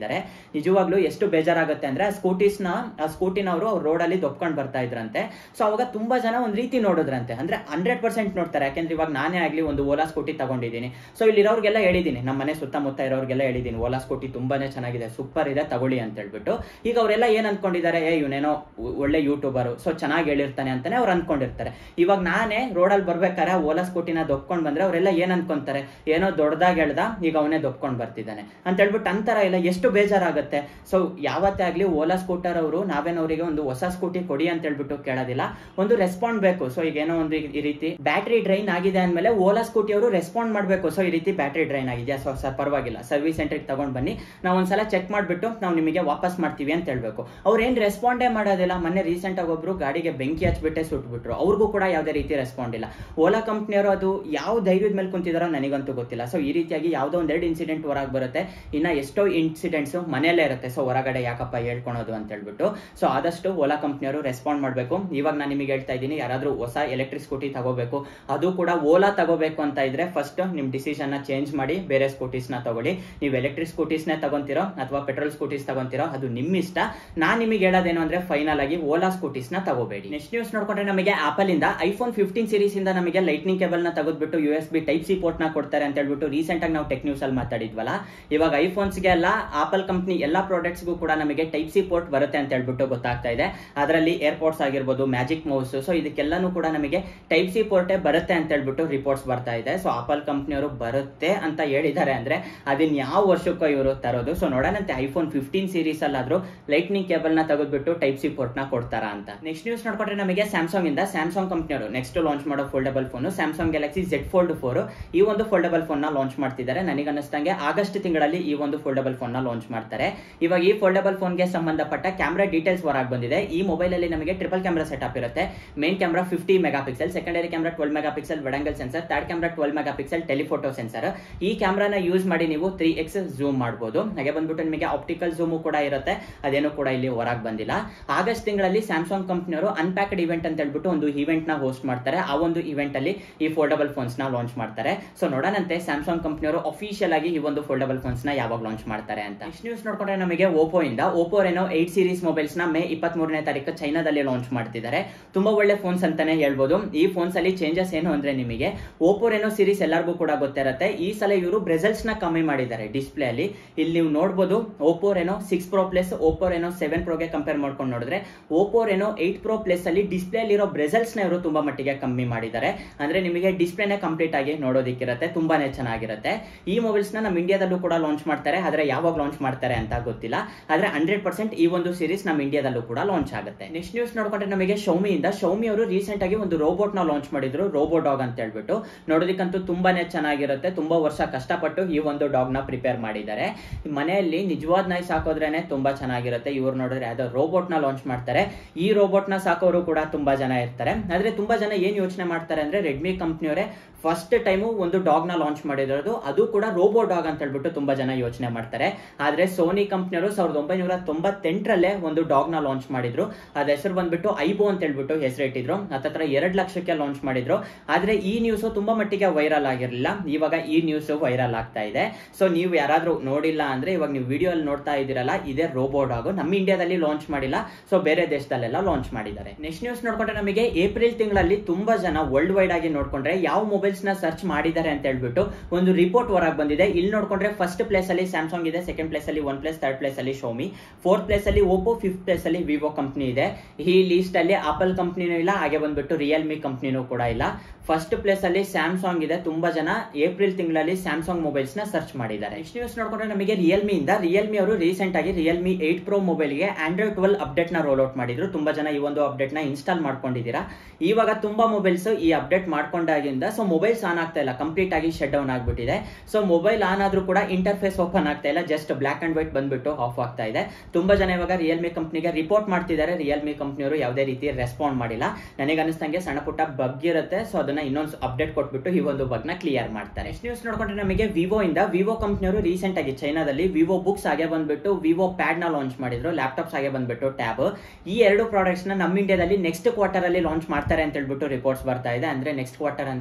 ನಿಜವಾಗ್ಲೂ ಎಷ್ಟು ಬೇಜಾರಾಗುತ್ತೆ ಅಂದ್ರೆ ಆ ಸ್ಕೂಟೀಸ್ನ ಆ ಸ್ಕೂಟಿನವರು ಅವ್ರು ರೋಡಲ್ಲಿ ದೊಪ್ಕೊಂಡು ಬರ್ತಾ ಇದ್ರಂತೆ ಸೊ ಅವಾಗ ತುಂಬಾ ಜನ ಒಂದ್ ರೀತಿ ನೋಡಿದ್ರಂತೆ ಅಂದ್ರೆ ಹಂಡ್ರೆಡ್ ಪರ್ಸೆಂಟ್ ನೋಡ್ತಾರೆ ಯಾಕೆಂದ್ರೆ ಇವಾಗ ನಾನೇ ಆಗ್ಲಿ ಒಂದು ಓಲಾ ಸ್ಕೂಟಿ ತಗೊಂಡಿದ್ದೀನಿ ಸೊ ಇಲ್ಲಿರೋರ್ಗೆಲ್ಲ ಹೇಳಿದ್ದೀನಿ ನಮ್ಮ ಮನೆ ಸುತ್ತಮುತ್ತ ಇರೋರ್ಗೆಲ್ಲ ಹೇಳಿದ್ದೀನಿ ಓಲಾ ಸ್ಕೂಟಿ ತುಂಬಾನೇ ಚೆನ್ನಾಗಿದೆ ಸೂಪರ್ ಇದೆ ತಗೊಳ್ಳಿ ಅಂತ ಹೇಳ್ಬಿಟ್ಟು ಈಗ ಅವರೆಲ್ಲ ಏನ್ ಅನ್ಕೊಂಡಿದ್ದಾರೆ ಏ ಇವನೇನೋ ಒಳ್ಳೆ ಯೂಟ್ಯೂಬರ್ ಸೊ ಚೆನ್ನಾಗಿ ಹೇಳಿರ್ತಾನೆ ಅಂತಾನೆ ಅವ್ರು ಅನ್ಕೊಂಡಿರ್ತಾರೆ ಇವಾಗ ನಾನೇ ರೋಡಲ್ಲಿ ಬರ್ಬೇಕಾದ್ರೆ ಓಲಾ ಸ್ಕೂಟಿನ ದೊಪ್ಕೊಂಡ್ ಬಂದ್ರೆ ಅವರೆಲ್ಲ ಏನ್ ಅನ್ಕೊಂತಾರೆ ಏನೋ ದೊಡ್ಡದಾಗಿ ಹೇಳ್ದ ಈಗ ಅವನೇ ದೊಪ್ಕೊಂಡ್ ಬರ್ತಿದ್ದಾನೆ ಅಂತ ಹೇಳ್ಬಿಟ್ಟು ಅಂತರ ಇಲ್ಲ ಎಷ್ಟು ಬೇಜಾರಾಗುತ್ತೆ ಸೊ ಯಾವತ್ತೇ ಆಗ್ಲಿ ಓಲಾ ಸ್ಕೂಟರ್ ಅವರು ನಾವೇನವರಿಗೆ ಒಂದು ಹೊಸ ಸ್ಕೂಟಿ ಕೊಡಿ ಅಂತ ಹೇಳ್ಬಿಟ್ಟು ಕೇಳೋದಿಲ್ಲ ಒಂದು ರೆಸ್ಪಾಂಡ್ ಬೇಕು ಸೊ ಈಗ ಏನೋ ಒಂದು ಈ ರೀತಿ ಬ್ಯಾಟ್ರಿ ಡ್ರೈನ್ ಆಗಿದೆ ಅಂದ್ಮೇಲೆ ಓಲಾ ಸ್ಕೂಟಿ ಅವರು ರೆಸ್ಪಾಂಡ್ ಮಾಡಬೇಕು ಸೊ ಈ ರೀತಿ ಬ್ಯಾಟ್ರಿ ಡ್ರೈನ್ ಆಗಿದೆಯಾ ಸೊ ಸರ್ ಪರವಾಗಿಲ್ಲ ಸರ್ವಿಸ್ ಸೆಂಟ್ರಿಗೆ ತಗೊಂಡ್ ಬನ್ನಿ ನಾವು ಒಂದ್ಸಲ ಚೆಕ್ ಮಾಡ್ಬಿಟ್ಟು ನಾವು ನಿಮಗೆ ವಾಪಸ್ ಮಾಡ್ತೀವಿ ಅಂತ ಹೇಳ್ಬೇಕು ಅವ್ರು ಏನ್ ರೆಸ್ಪಾಂಡೇ ಮಾಡೋದಿಲ್ಲ ಮೊನ್ನೆ ರೀಸೆಂಟ್ ಆಗಿ ಒಬ್ರು ಗಾಡಿಗೆ ಬೆಂಕಿ ಹಚ್ಬಿಟ್ಟೆ ಸುಟ್ಬಿಟ್ರು ಅವ್ರಿಗೂ ಕೂಡ ಯಾವುದೇ ರೀತಿ ರೆಸ್ಪಾಂಡ್ ಇಲ್ಲ ಓಲಾ ಕಂಪ್ನಿಯವರು ಅದು ಯಾವ ಧೈರ್ಯದ ಮೇಲೆ ಕುಂತಿದಾರೋ ನನಗಂತೂ ಗೊತ್ತಿಲ್ಲ ಸೊ ಈ ರೀತಿಯಾಗಿ ಯಾವುದೋ ಒಂದೆರಡು ಇನ್ಸಿಡೆಂಟ್ ಹೊರಗೆ ಬರುತ್ತೆ ಇನ್ನ ಎಷ್ಟೋ ಇನ್ಸಿಡೆಂಟ್ಸ್ ಮನೆಯಲ್ಲೇ ಇರುತ್ತೆ ಸೊ ಹೊರಗಡೆ ಯಾಕಪ್ಪ ಹೇಳ್ಕೊಳೋದು ಅಂತ ಹೇಳ್ಬಿಟ್ಟು ಸೊ ಆದಷ್ಟು ಓಲಾ ಕಂಪ್ನಿಯವರು ರೆಸ್ಪಾಂಡ್ ಮಾಡಬೇಕು ಇವಾಗ ನಾನು ನಿಮಗೆ ಹೇಳ್ತಾ ಇದ್ದೀನಿ ಯಾರಾದ್ರೂ ಹೊಸ ಎಲೆಕ್ಟ್ರಿಕ್ ಸ್ಕೂಟಿ ತಗೋಬೇಕು ಅದು ಕೂಡ ಓಲಾ ತಗೋಬೇಕು ಅಂತ ಇದ್ರೆ ಫಸ್ಟ್ ನಿಮ್ ಡಿಸಿಷನ್ ನ ಚೇಂಜ್ ಮಾಡಿ ಬೇರೆ ಸ್ಕೂಟೀಸ್ ನ ತಗೊಳ್ಳಿ ನೀವು ಎಲೆಕ್ಟ್ರಿಕ್ ಸ್ಕೂಟೀಸ್ ನೇ ತಗೊಂತಿರೋ ಅಥವಾ ಪೆಟ್ರೋಲ್ ಸ್ಕೂಟೀಸ್ ತಗೊಂತಿರೋ ಅದು ನಿಮ್ ಇಷ್ಟ ನಾನ್ ನಿಮಗೆ ಹೇಳೋದೇನು ಅಂದ್ರೆ ಫೈನಲ್ ಆಗಿ ಓಲಾ ಸ್ಕೂಟೀಸ್ ನ ತಗೋಬೇಡಿ ನೆಕ್ಸ್ಟ್ ನ್ಯೂಸ್ ನೋಡ್ಕೊಂಡ್ರೆ ನಮಗೆ ಆಪಲ್ ಇಂದ ಐಫೋನ್ ಫಿಫ್ಟೀನ್ ಸೀರೀಸ್ ಇಂದ ನಮಗೆ ಲೈಟ್ನಿಂಗ್ ಕೇಬಲ್ ನ ತೆಗೆದ್ಬಿಟ್ಟು U S B type C port ನ ಕೊಡ್ತಾರೆ ಅಂತ ಹೇಳ್ಬಿಟ್ಟು ರೀಸೆಂಟ್ ಆಗಿ ನಾವು ಟೆಕ್ ನ್ಯೂಸ್ ಅಲ್ಲಿ ಮಾತಾಡಿದ್ವಲ್ಲ ಇವಾಗ ಐಫೋನ್ಸ್ ಗೆ ಎಲ್ಲ ಆಪಲ್ ಕಂಪ್ನಿ ಎಲ್ಲಾ ಪ್ರಾಡಕ್ಟ್ಸ್ ಗೂ ಕೂಡ ನಮಗೆ ಟೈಪ್ ಸಿ ಪೋರ್ಟ್ ಬರುತ್ತೆ ಅಂತ ಹೇಳ್ಬಿಟ್ಟು ಗೊತ್ತಾಗ್ತಾ ಇದೆ ಅದರಲ್ಲಿ ಏರ್ಪೋರ್ಟ್ಸ್ ಆಗಿರ್ಬೋದು ಮ್ಯಾಜಿಕ್ ಮೌಸ್ ಸೊ ಇದಕ್ಕೆಲ್ಲಾನು ಕೂಡ ನಮಗೆ ಟೈಪ್ ಸಿ ಪೋರ್ಟೇ ಬರುತ್ತೆ ಅಂತ ಹೇಳ್ಬಿಟ್ಟು ರಿಪೋರ್ಟ್ಸ್ ಬರ್ತಾ ಇದೆ ಸೊ ಆಪಲ್ ಕಂಪ್ನಿಯವರು ಬರುತ್ತೆ ಅಂತ ಹೇಳಿದ್ದಾರೆ ಅಂದ್ರೆ ಅದನ್ನ ಯಾವ ವರ್ಷಕ್ಕೂ ಇವರು ತರೋದು ಸೊ ನೋಡೋಣಂತೆ ಐಫೋನ್ ಫಿಫ್ಟೀನ್ ಸೀರೀಸ್ ಅಲ್ಲಾದ್ರೂ ಲೈಟ್ನಿಂಗ್ ಕೇಬಲ್ ನ ತೆಗೆದ್ಬಿಟ್ಟು ಟೈಪ್ ಸಿ ಪೋರ್ಟ್ ನ ಕೊಡ್ತಾರಾ ಅಂತ ನೆಕ್ಸ್ಟ್ ನ್ಯೂಸ್ ನೋಡ್ಕೊಂಡ್ರೆ ನಮಗೆ ಸ್ಯಾಮ್ಸಂಗ್ ಇಂದ ಸ್ಯಾಮ್ಸಂಗ್ ಕಂಪ್ನಿಯವರು ನೆಕ್ಸ್ಟ್ ಲಾಂಚ್ ಮಾಡೋ foldable phone Samsung Galaxy Z fold four ಈ ಒಂದು ಫೋಲ್ಡಬಲ್ ಫೋನ್ ನ ಲಾಂಚ್ ಮಾಡ್ತಿದ್ದಾರೆ ನನಗೆ ಅನ್ನಿಸ್ತಂಗೆ ಆಗಸ್ಟ್ ತಿಂಗಳಲ್ಲಿ ಈ ಒಂದು ಫೋಲ್ಡಬಲ್ ಫೋನ್ ನ ಲಾಂಚ್ ಮಾಡ್ತಾರೆ ಇವಾಗ ಈ ಫೋಲ್ಡಬಲ್ ಫೋನ್ ಗೆ ಸಂಬಂಧಪಟ್ಟ ಕ್ಯಾಮ್ರಾ ಡೀಟೇಲ್ಸ್ ಹೊರಗೆ ಬಂದಿದೆ ಈ ಮೊಬೈಲ್ ಅಲ್ಲಿ ನಮಗೆ ಟ್ರಿಪಲ್ ಕ್ಯಾಮ್ರಾ ಸೆಟಪ್ ಇರುತ್ತೆ main camera fifty megapixel secondary camera twelve megapixel wide angle sensor third camera twelve megapixel telephoto sensor ಈ ಕ್ಯಾಮ್ರಾನ ಯೂಸ್ ಮಾಡಿ ನೀವು ತ್ರೀ ಎಕ್ಸ್ ಝೂಮ್ ಮಾಡಬಹುದು ಹಾಗೆ ಬಂದ್ಬಿಟ್ಟು ನಿಮಗೆ ಆಪ್ಟಿಕಲ್ ಝೂಮ್ ಕೂಡ ಇರುತ್ತೆ ಅದೇನು ಕೂಡ ಇಲ್ಲಿ ಹೊರಗೆ ಬಂದಿಲ್ಲ ಆಗಸ್ಟ್ ತಿಂಗಳಲ್ಲಿ ಸ್ಯಾಮ್ಸಂಗ್ ಕಂಪ್ನಿಯವರು ಅನ್ಪ್ಯಾಕ್ಡ್ ಇವೆಂಟ್ ಅಂತ ಹೇಳ್ಬಿಟ್ಟು ಒಂದು ಇವೆಂಟ್ ನ ಹೋಸ್ಟ್ ಮಾಡ್ತಾರೆ ಆ ಒಂದು ಇವೆಂಟ್ ಅಲ್ಲಿ ಈ ಫೋಲ್ಡಬಲ್ ಫೋನ್ಸ್ ನ ಲಾಂಚ್ ಮಾಡ್ತಾರೆ ಸೊ ನೋಡೋಣಂತೆ ಸ್ಯಾಮ್ಸಂಗ್ ಕಂಪ್ನಿಯವರು ಅಫಿಷಿಯಲ್ ಆಗಿ ಈ ಒಂದು ಫೋಲ್ಡಬಲ್ ಫೋನ್ಸ್ ನ ಯಾವಾಗ ಲಾಂಚ್ ಮಾಡ್ತಾರೆ ಅಂತ ನೆಕ್ಸ್ಟ್ ನ್ಯೂಸ್ ನೋಡ್ಕೊಂಡ್ರೆ ನಮಗೆ ಓಪೋ ಇಂದ Oppo Reno eight series mobiles ನ ಮೇ ಇಪ್ಪತ್ತ್ ಮೂರನೇ ತಾರೀಕು ಚೈನಾದಲ್ಲಿ ಲಾಂಚ್ ಮಾಡ್ತಿದ್ದಾರೆ ತುಂಬಾ ಒಳ್ಳೆ ಫೋನ್ಸ್ ಅಂತಾನೆ ಹೇಳ್ಬೋದು ಈ ಫೋನ್ಸ್ ಅಲ್ಲಿ ಚೇಂಜಸ್ ಏನು ಅಂದ್ರೆ ನಿಮಗೆ ಓಪೋ ರೆನೋ ಸೀರೀಸ್ ಎಲ್ಲರಿಗೂ ಕೂಡ ಗೊತ್ತಿರುತ್ತೆ ಈ ಸಲ ಇವರು ಬ್ರೆಸಲ್ಸ್ ನ ಕಮ್ಮಿ ಮಾಡಿದ್ದಾರೆ ಡಿಸ್ಪ್ಲೇ ಅಲ್ಲಿ ಇಲ್ಲಿ ನೀವು ನೋಡಬಹುದು Oppo Reno six pro plus Oppo Reno seven ಪ್ರೋಗೆ ಕಂಪೇರ್ ಮಾಡ್ಕೊಂಡು ನೋಡಿದ್ರೆ Oppo Reno eight pro plus ಅಲ್ಲಿ ಡಿಸ್ಪ್ಲೇ ಅಲ್ಲಿರೋ ಬ್ರೆಸಲ್ಸ್ ನ ಇವರು ತುಂಬಾ ಮಟ್ಟಿಗೆ ಕಮ್ಮಿ ಮಾಡಿದ್ದಾರೆ ಅಂದ್ರೆ ನಿಮಗೆ ಡಿಸ್ಪ್ಲೇನೆ ಕಂಪ್ಲೀಟ್ ಆಗಿ ನೋಡೋದಿಕ್ಕಿರುತ್ತೆ ತುಂಬಾನೇ ಚೆನ್ನಾಗಿರುತ್ತೆ ಈ ಮೊಬೈಲ್ಸ್ ನ ನಮ್ಮ ಇಂಡಿಯಾದಲ್ಲೂ ಕೂಡ ಲಾಂಚ್ ಮಾಡ್ತಾರೆ ಆದ್ರೆ ಯಾವಾಗ ಲಾಂಚ್ ಮಾಡ್ತಾರೆ ಅಂತ ಗೊತ್ತಿಲ್ಲ ಆದ್ರೆ ಹಂಡ್ರೆಡ್ ಪರ್ಸೆಂಟ್ ಈ ಒಂದು ಸೀರೀಸ್ ನಮ್ಮ ಇಂಡಿಯಾದಲ್ಲೂ ಕೂಡ ಲಾಂಚ್ ಆಗುತ್ತೆ ನೆಕ್ಸ್ಟ್ ನ್ಯೂಸ್ ನೋಡ್ಕೊಂಡ್ರೆ ನಮಗೆ ಶೌಮಿ ಇಂದ ಶೌಮಿ ಅವರು ರೀಸೆಂಟ್ ಆಗಿ ಒಂದು ರೋಬೋಟ್ ನ ಲಾಂಚ್ ಮಾಡಿದ್ರು ರೋಬೋ ಡಾಗ್ ಅಂತ ಹೇಳ್ಬಿಟ್ಟು ನೋಡೋದಕ್ಕಂತೂ ತುಂಬಾನೇ ಚೆನ್ನಾಗಿರುತ್ತೆ ತುಂಬಾ ವರ್ಷ ಕಷ್ಟಪಟ್ಟು ಈ ಒಂದು ಡಾಗ್ ನ ಪ್ರಿಪೇರ್ ಮಾಡಿದ್ದಾರೆ ಮನೆಯಲ್ಲಿ ನಿಜವಾದ ನಾಯಿ ಸಾಕೋದ್ರೇನೆ ತುಂಬಾ ಚೆನ್ನಾಗಿರುತ್ತೆ ಇವ್ರು ನೋಡಿದ್ರೆ ಯಾವ್ದೋ ರೋಬೋಟ್ ನ ಲಾಂಚ್ ಮಾಡ್ತಾರೆ ಈ ರೋಬೋಟ್ ನ ಸಾಕೋರು ಕೂಡ ತುಂಬಾ ಜನ ಇರ್ತಾರೆ ಆದ್ರೆ ತುಂಬಾ ಜನ ಏನ್ ಯೋಚನೆ ಮಾಡ್ತಾರೆ ಅಂದ್ರೆ ರೆಡ್ಮಿ ಕಂಪ್ನಿಯವರೇ ಫಸ್ಟ್ ಟೈಮು ಒಂದು ಡಾಗ್ ನ ಲಾಂಚ್ ಮಾಡಿರೋದು ಅದು ಕೂಡ ರೋಬೋ ಡಾಗ್ ಅಂತ ಹೇಳ್ಬಿಟ್ಟು ತುಂಬಾ ಜನ ಯೋಚನೆ ಮಾಡ್ತಾರೆ ಆದ್ರೆ ಸೋನಿ ಕಂಪ್ನಿಯವರು ಸಾವಿರದ ಒಂಬೈನೂರ ತೊಂಬತ್ತೆಂಟರಲ್ಲೇ ಒಂದು ಡಾಗ್ ನ ಲಾಂಚ್ ಮಾಡಿದ್ರು ಅದ ಹೆಸರು ಬಂದ್ಬಿಟ್ಟು ಐಬೋ ಅಂತ ಹೇಳ್ಬಿಟ್ಟು ಹೆಸರಿಟ್ಟಿದ್ರು ಹತ್ತತ್ರ ಎರಡ್ ಲಕ್ಷಕ್ಕೆ ಲಾಂಚ್ ಮಾಡಿದ್ರು ಆದ್ರೆ ಈ ನ್ಯೂಸ್ ತುಂಬಾ ಮಟ್ಟಿಗೆ ವೈರಲ್ ಆಗಿರಲಿಲ್ಲ ಇವಾಗ ಈ ನ್ಯೂಸ್ ವೈರಲ್ ಆಗ್ತಾ ಇದೆ ಸೊ ನೀವು ಯಾರಾದ್ರೂ ನೋಡಿಲ್ಲ ಅಂದ್ರೆ ಇವಾಗ ನೀವು ವಿಡಿಯೋ ಅಲ್ಲಿ ನೋಡ್ತಾ ಇದ್ದೀರಲ್ಲ ಇದೇ ರೋಬೋ ಡಾಗ್ ನಮ್ಮ ಇಂಡಿಯಾದಲ್ಲಿ ಲಾಂಚ್ ಮಾಡಿಲ್ಲ ಸೊ ಬೇರೆ ದೇಶದಲ್ಲೆಲ್ಲ ಲಾಂಚ್ ಮಾಡಿದ್ದಾರೆ ನೆಕ್ಸ್ಟ್ ನ್ಯೂಸ್ ನೋಡ್ಕೊಂಡ್ರೆ ನಮಗೆ ಏಪ್ರಿಲ್ ತಿಂಗಳಲ್ಲಿ ತುಂಬಾ ಜನ ವರ್ಲ್ಡ್ ವೈಡ್ ಆಗಿ ನೋಡ್ಕೊಂಡ್ರೆ ಯಾವ ಮೊಬೈಲ್ಸ್ ನ ಸರ್ಚ್ ಮಾಡಿದ್ದಾರೆ ಅಂತ ಹೇಳ್ಬಿಟ್ಟು ಒಂದು ರಿಪೋರ್ಟ್ ಹೊರಗೆ ಬಂದಿದೆ ಇಲ್ಲಿ ನೋಡ್ಕೊಂಡ್ರೆ ಫಸ್ಟ್ ಪ್ಲೇಸ್ ಅಲ್ಲಿ ಸ್ಯಾಮ್ಸಂಗ್ ಇದೆ ಸೆಕೆಂಡ್ ಪ್ಲೇಸ್ ಅಲ್ಲಿ ಒನ್ ಪ್ಲೇಸ್ ಥರ್ಡ್ ಪ್ಲೇಸ್ ಅಲ್ಲಿ ಶೋಮಿ ಫೋರ್ತ್ ಪ್ಲೇಸ್ ಅಲ್ಲಿ ಓಪೋ ಫಿಫ್ತ್ ಪ್ಲೇಸ್ ಅಲ್ಲಿ ವಿವೋ ಕಂಪ್ನಿ ಇದೆ ಈ ಲೀಸ್ಟ್ ಅಲ್ಲಿ ಆಪಲ್ ಕಂಪ್ನಿನೂ ಇಲ್ಲ ಹಾಗೆ ಬಂದ್ಬಿಟ್ಟು ರಿಯಲ್ಮಿ ಕಂಪ್ನಿನೂ ಕೂಡ ಇಲ್ಲ ಫಸ್ಟ್ ಪ್ಲೇಸ್ ಅಲ್ಲಿ ಸ್ಯಾಮ್ಸಂಗ್ ಇದೆ ತುಂಬಾ ಜನ ಏಪ್ರಿಲ್ ತಿಂಗಳಲ್ಲಿ ಸ್ಯಾಮ್ಸಂಗ್ ಮೊಬೈಲ್ಸ್ ನ ಸರ್ಚ್ ಮಾಡಿದ್ದಾರೆ ನೆಕ್ಸ್ಟ್ ನ್ಯೂಸ್ ನೋಡ್ಕೊಂಡ್ರೆ ನಮಗೆ ರಿಯಲ್ಮಿ ಇಂದ ರಿಯಲ್ಮಿ ಅವರು ರೀಸೆಂಟ್ ಆಗಿ ರಿಯಲ್ಮಿ ಏಟ್ ಪ್ರೋ ಮೊಬೈಲ್ ಗೆ ಆಂಡ್ರಾಯ್ಡ್ ಟ್ವೆಲ್ ಅಪ್ಡೇಟ್ ನ ರೋಲ್ ಔಟ್ ಮಾಡಿದ್ರು ತುಂಬಾ ಜನ ಈ ಒಂದು ಅಪ್ಡೇಟ್ ನ ಇನ್ಸ್ಟಾಲ್ ಮಾಡ್ಕೊಂಡಿದ್ದೀರಾ ಇವಾಗ ತುಂಬಾ ಮೊಬೈಲ್ಸ್ ಈ ಅಪ್ಡೇಟ್ ಮಾಡ್ಕೊಂಡಾಗಿಂದ ಸೊ ಮೊಬೈಲ್ಸ್ ಆನ್ ಆಗ್ತಾ ಇಲ್ಲ ಕಂಪ್ಲೀಟ್ ಆಗಿ ಶಟ್ ಡೌನ್ ಆಗ್ಬಿಟ್ಟಿದೆ ಸೊ ಮೊಬೈಲ್ ಆನ್ ಆದ್ರೂ ಕೂಡ ಇಂಟರ್ಫೇಸ್ ಓಪನ್ ಆಗ್ತಾ ಇಲ್ಲ ಜಸ್ಟ್ ಬ್ಲಾಕ್ ಅಂಡ್ ವೈಟ್ ಬಂದ್ಬಿಟ್ಟು ಆಫ್ ಆಗ್ತಾ ಇದೆ ತುಂಬಾ ಜನ ಇವಾಗ ರಿಯಲ್ಮಿ ಕಂಪ್ನಿಗೆ ರಿಪೋರ್ಟ್ ಮಾಡ್ತಿದ್ದಾರೆ ರಿಯಲ್ಮಿ ಕಂಪ್ನಿಯವರು ಯಾವುದೇ ರೀತಿ ರೆಸ್ಪಾಂಡ್ ಮಾಡಿಲ್ಲ ನನಗೆ ಅನಿಸ್ತಂಗೆ ಸಣ್ಣ ಪುಟ್ಟ ಬಗ್ ಇರುತ್ತೆ ಸೊ ಅದನ್ನ ಇನ್ನೊಂದು ಅಪ್ಡೇಟ್ ಕೊಟ್ಬಿಟ್ಟು ಈ ಒಂದು ಬಗ್ ನ ಕ್ಲಿಯರ್ ಮಾಡ್ತಾರೆ ನೆಕ್ಸ್ಟ್ ನ್ಯೂಸ್ ನೋಡ್ಕೊಂಡ್ರೆ ನಮಗೆ ವಿವೋ ಇಂದ ವಿವೋ ಕಂಪ್ನಿಯವರು ರೀಸೆಂಟ್ ಆಗಿ ಚೈನಾದಲ್ಲಿ ವಿವೋ ಬುಕ್ಸ್ ಹಾಗೆ ಬಂದ್ಬಿಟ್ಟು ವಿವೋ ಪ್ಯಾಡ್ ನ ಲಾಂಚ್ ಮಾಡಿದ್ರು ಲ್ಯಾಪ್ಟಾಪ್ಸ್ ಹಾಗೆ ಬಂದ್ಬಿಟ್ಟು ಟ್ಯಾಬ್ ಈ ಎರಡು ಪ್ರಾಡಕ್ಟ್ಸ್ ನ ನಮ್ಮ ಇಂಡಿಯಾದಲ್ಲಿ ನೆಕ್ಸ್ಟ್ ಕ್ವಾರ್ಟರ್ ಅಲ್ಲಿ ಲಾಂಚ್ ಮಾಡ್ತಾರೆ ಅಂತ ಹೇಳ್ಬಿಟ್ಟು ರಿಪೋರ್ಟ್ಸ್ ಬರ್ತಾ ಇದೆ ಅಂದ್ರೆ ನೆಕ್ಸ್ಟ್ ಕ್ವಾರ್ಟರ್ ಅಂದ್ರೆ